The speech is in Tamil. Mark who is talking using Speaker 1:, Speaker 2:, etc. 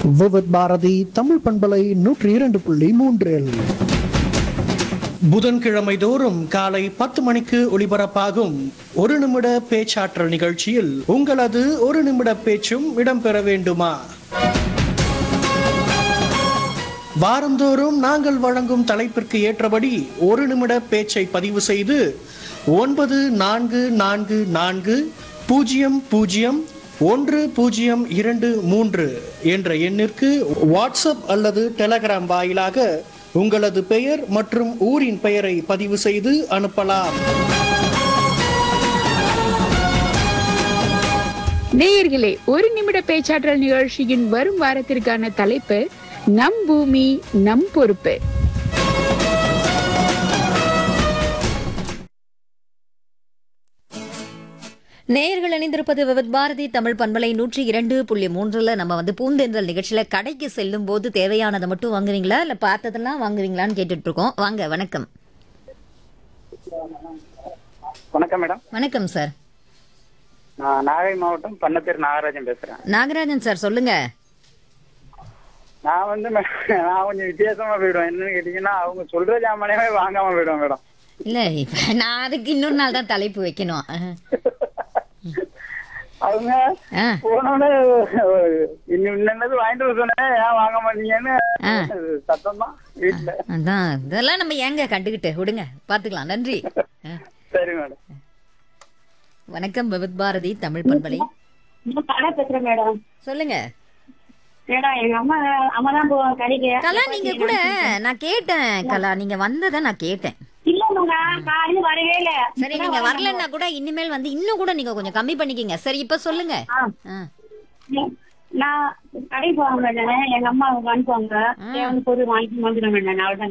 Speaker 1: விவித் பாரதி தமிழ் பண்பலை நூற்றி இரண்டு புள்ளி மூன்றில் புதன்கிழமை தோறும் காலை பத்து மணிக்கு ஒளிபரப்பாகும் ஒரு நிமிட பேச்சாற்றல் நிகழ்ச்சியில் உங்களது ஒரு நிமிட பேச்சும் இடம்பெற வேண்டுமா வாரந்தோறும் நாங்கள் வழங்கும் தலைப்பிற்கு ஏற்றபடி ஒரு நிமிட பேச்சை பதிவு செய்து ஒன்பது நான்கு நான்கு நான்கு பூஜ்ஜியம் பூஜ்ஜியம் ஒன்று பூஜ்ஜியம் இரண்டு மூன்று என்ற எண்ணிற்கு வாட்ஸ்அப் அல்லது டெலகிராம் வாயிலாக உங்களது பெயர் மற்றும் ஊரின் பெயரை பதிவு செய்து அனுப்பலாம்
Speaker 2: நேயர்களே ஒரு நிமிட பேச்சாற்றல் நிகழ்ச்சியின் வரும் வாரத்திற்கான தலைப்பு நம் பூமி நம் பொறுப்பு
Speaker 3: நேயர்கள் இணைந்திருப்பது விவத் பாரதி தமிழ் பண்பலை நூற்றி இரண்டு புள்ளி மூன்றுல நம்ம வந்து பூந்தென்றல் நிகழ்ச்சியில கடைக்கு செல்லும் போது தேவையானதை மட்டும் வாங்குவீங்களா இல்ல பார்த்ததெல்லாம் வாங்குவீங்களான்னு கேட்டுட்டு இருக்கோம் வாங்க வணக்கம்
Speaker 4: வணக்கம் மேடம்
Speaker 3: வணக்கம் சார்
Speaker 4: நான் நாகை மாவட்டம் பன்னத்தேர் நாகராஜன் பேசுறேன்
Speaker 3: நாகராஜன் சார் சொல்லுங்க
Speaker 4: நான் வந்து மே- நான் கொஞ்சம் வித்தியாசமா போயிடுவேன் என்னன்னு கேட்டீங்கன்னா அவங்க சொல்ற ஜாமானே வாங்காம போயிடுவேன் மேடம்
Speaker 3: இல்ல இப்ப நான் அதுக்கு இன்னொரு நாள் தான் தலைப்பு வைக்கணும் அஹ்.
Speaker 4: அவங்க
Speaker 3: ஆ,
Speaker 4: போனோடனே இன்னும் என்னது வாங்கிட்டு வர சொன்னேன் ஏன் வாங்க மாட்டீங்கன்னு
Speaker 3: ஆ.
Speaker 4: சத்தம் தான் வீட்டுல
Speaker 3: அதான் இதெல்லாம் நம்ம ஏங்க கண்டுகிட்டு விடுங்க பாத்துக்கலாம் நன்றி அஹ்.
Speaker 4: சரி மேடம்
Speaker 3: வணக்கம் விவத் பாரதி தமிழ் பண்பலை
Speaker 5: நான் கடை பேசுறேன் மேடம்
Speaker 3: சொல்லுங்க
Speaker 5: மேடம் எங்க அம்மா அம்மா தான் போவாங்க கடைக்கு
Speaker 3: கலா நீங்க கூட நான் கேட்டேன் கலா நீங்க வந்ததை நான் கேட்டேன்
Speaker 5: இல்ல மேடம் காலையில வரவே இல்ல
Speaker 3: சரி நீங்க வரலன்னா கூட இனிமேல் வந்து இன்னும் கூட நீங்க கொஞ்சம் கம்மி பண்ணிக்கங்க சரி இப்ப சொல்லுங்க
Speaker 5: ஆ.
Speaker 3: ஆ.
Speaker 5: நான் கடைக்கு போவாங்க மேடம் எங்க அம்மா அவங்க அனுப்புவாங்க வந்து பொருள் வாங்கிட்டு வந்துடுவேன் மேடம் அவ்வளவுதான்